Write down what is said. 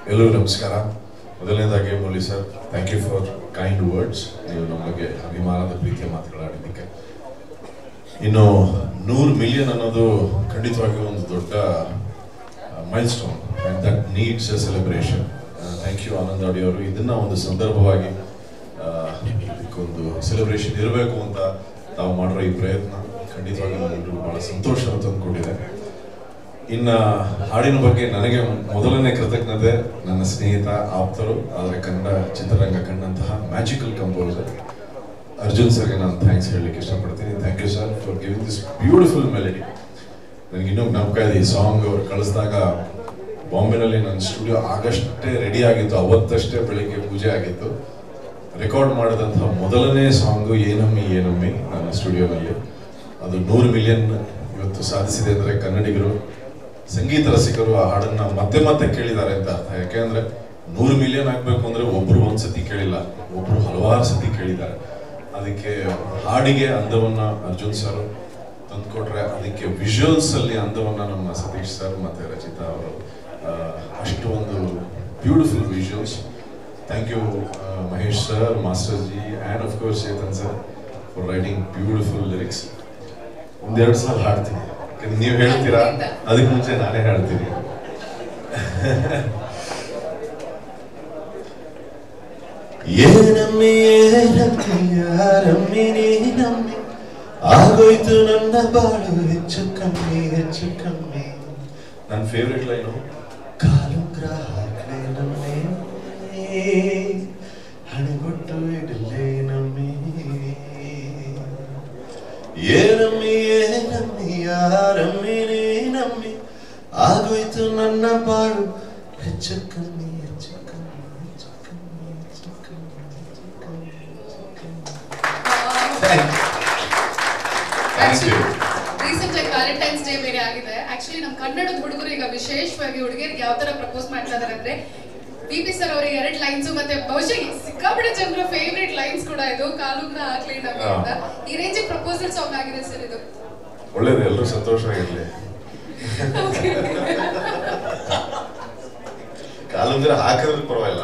ಎಲ್ಲರಿಗೂ ನಮಸ್ಕಾರ ಮೊದಲನೇದಾಗಿ Murali sir thank you for kind words ನೀವು ನಮ್ಮ ಬಗ್ಗೆ ಅಭಿಮಾನದ ಪ್ರೀತಿಯ ಮಾತುಗಳಾಡಿದ್ದಕ್ಕೆ ಇನ್ನು ನೂರು ಮಿಲಿಯನ್ ಅನ್ನೋದು ಖಂಡಿತವಾಗಿಯೂ ಒಂದು ದೊಡ್ಡ milestone and that needs a celebration thank you Anand ಅಡಿ ಅವರು ಇದನ್ನ ಒಂದು ಸಂದರ್ಭವಾಗಿ ಆ, ಇದಕ್ಕೊಂದು ಸೆಲೆಬ್ರೇಷನ್ ಇರಬೇಕು ಅಂತ ತಾವು ಮಾಡಿರೋ ಈ ಪ್ರಯತ್ನ ಖಂಡಿತವಾಗಿ ನನಗೆ ಬಹಳ ಸಂತೋಷ ತಂದುಕೊಟ್ಟಿದೆ ಇನ್ನ ಹಾಡಿನ ಬಗ್ಗೆ ನನಗೆ ಮೊದಲನೇ ಕೃತಜ್ಞತೆ ನನ್ನ ಸ್ನೇಹಿತ ಆಪ್ತರು ಆದರೆ ಕನ್ನಡ ಚಿತ್ರರಂಗ ಕಂಡಂತಹ ಮ್ಯಾಜಿಕಲ್ ಕಂಪೋಸರ್ ಅರ್ಜುನ್ ಸರ್ಗೆ ನಾನು ಥ್ಯಾಂಕ್ಸ್ ಹೇಳಲಿಕ್ಕೆ ಇಷ್ಟಪಡ್ತೀನಿ thank you sir for giving this beautiful melody ನನಗೆ ಇನ್ನೂ ಜ್ಞಾಪಕ ಇದೆ ಈ ಸಾಂಗ್ ಅವ್ರು ಕಳಿಸಿದಾಗ ಬಾಂಬೆನಲ್ಲಿ ನನ್ನ ಸ್ಟುಡಿಯೋ ಆಗಷ್ಟೇ ರೆಡಿ ಆಗಿತ್ತು ಅವತ್ತಷ್ಟೇ ಬೆಳಿಗ್ಗೆ ಪೂಜೆ ಆಗಿತ್ತು ರೆಕಾರ್ಡ್ ಮಾಡಿದಂತಹ ಮೊದಲನೇ ಸಾಂಗು ಏನಮ್ಮಿ ಏನಮ್ಮಿ ನನ್ನ ಸ್ಟುಡಿಯೋನಲ್ಲಿ ಅದು ನೂರು ಮಿಲಿಯನ್ ಇವತ್ತು ಸಾಧಿಸಿದೆ ಅಂದರೆ ಕನ್ನಡಿಗರು ಸಂಗೀತ ರಸಿಕರು ಆ ಹಾಡನ್ನ ಮತ್ತೆ ಮತ್ತೆ ಕೇಳಿದ್ದಾರೆ ಅಂತ ಅರ್ಥ ಯಾಕೆಂದ್ರೆ ನೂರು ಮಿಲಿಯನ್ ಆಗ್ಬೇಕು ಅಂದ್ರೆ ಒಬ್ರು ಒಂದ್ ಸತಿ ಕೇಳಿಲ್ಲ ಒಬ್ರು ಹಲವಾರು ಸತಿ ಕೇಳಿದ್ದಾರೆ ಅದಕ್ಕೆ ಹಾಡಿಗೆ ಅಂದವನ್ನ ಅರ್ಜುನ್ ಸರ್ ತಂದ್ಕೊಟ್ರೆ ಅದಕ್ಕೆ ವಿಜುವಲ್ಸ್ ಅಲ್ಲಿ ಅಂದವನ್ನ ನಮ್ಮ ಸತೀಶ್ ಸರ್ ಮತ್ತೆ ರಚಿತಾ ಅವರು ಆ, ಅಷ್ಟು ಒಂದು beautiful visuals thank you Mahesh sir master ji and of course Chetan sir for writing beautiful lyrics ಒಂದೆರಡು ಸಲ ಹಾಡ್ತೀನಿ ಯಾಕಂದ್ರೆ ನೀವು ಹೇಳ್ತೀರಾ ಅದಕ್ಕೆ ಮುಂಚೆ ನಾನೇ ಹೇಳ್ತೀನಿ ಏನಮ್ಮಿ ಏನಮ್ಮಿ ಯಾರಮ್ಮಿ ನೀನಮ್ಮಿ ಆಗೋಯ್ತು ನನ್ನ ಬಾಳು ಹೆಚ್ಚು ಕಮ್ಮಿ ಹೆಚ್ಚು ಕಮ್ಮಿ ನನ್ನ ಫೇವ್ರೆಟ್ ಲೈನು ಕಾಲುಂಗ್ರ ಹಾಕ್ಲೆ ನಮ್ಮಿ ಹಣಗೊಟ್ಟು ಇಡಲೇ ನಮ್ಮಿ ಏನಮ್ಮಿ ಏನಮ್ಮಿ ಯಾರಮ್ಮಿ ನೀನಮ್ಮಿ ಆಗೋಯ್ತು ನನ್ನ ಬಾಳು ಹೆಚ್ಚು ಕಮ್ಮಿ ಹೆಚ್ಚು ಕಮ್ಮಿ ಹೆಚ್ಚು ಕಮ್ಮಿ ಹೆಚ್ಚು ಕಮ್ಮಿ ಹೆಚ್ಚು ಕಮ್ಮಿ ಹೆಚ್ಚು ಕಮ್ಮಿ ಥ್ಯಾಂಕ್ ಯು ರೀಸೆಂಟ್ ಆಗಿ ವ್ಯಾಲೆಂಟೈನ್ಸ್ ಡೇ ಬೇರೆ ಆಗಿದೆ ಆಕ್ಚುಲಿ ನಮ್ಮ ಕನ್ನಡದ ಹುಡುಗರು ಈಗ ವಿಶೇಷವಾಗಿ ಹುಡುಗಿಯರಿಗೆ ಯಾವ ತರ ಪ್ರಪೋಸ್ ಮಾಡ್ತಾ ಇದಾರೆ ಅಂದ್ರೆ ಪಿ ಪಿ ಸರ್ ಅವರಿಗೆ ಎರಡು ಲೈನ್ಸ್ ಮತ್ತೆ ಬಹುಶಃ ಸಿಕ್ಕಾಪಟ್ಟೆ ಜನರ ಫೇವ್ರೆಟ್ ಲೈನ್ಸ್ ಕೂಡ ಇದು ಕಾಲುಂಗ್ರ ಹಾಕ್ಲಿ ನಮಗೆ ಅಂತ ಈ ರೇಂಜ್ ಪ್ರಪೋಸಲ್ ಸಾಂಗ್ ಆಗಿದೆ ಸರ್ ಇದು ಒಳ್ಳೇದು ಎಲ್ಲರೂ ಸಂತೋಷವಾಗಿರ್ಲಿ ಕಾಲುಂಗರ ಹಾಕಿದ್ರೆ ಪರವಾಗಿಲ್ಲ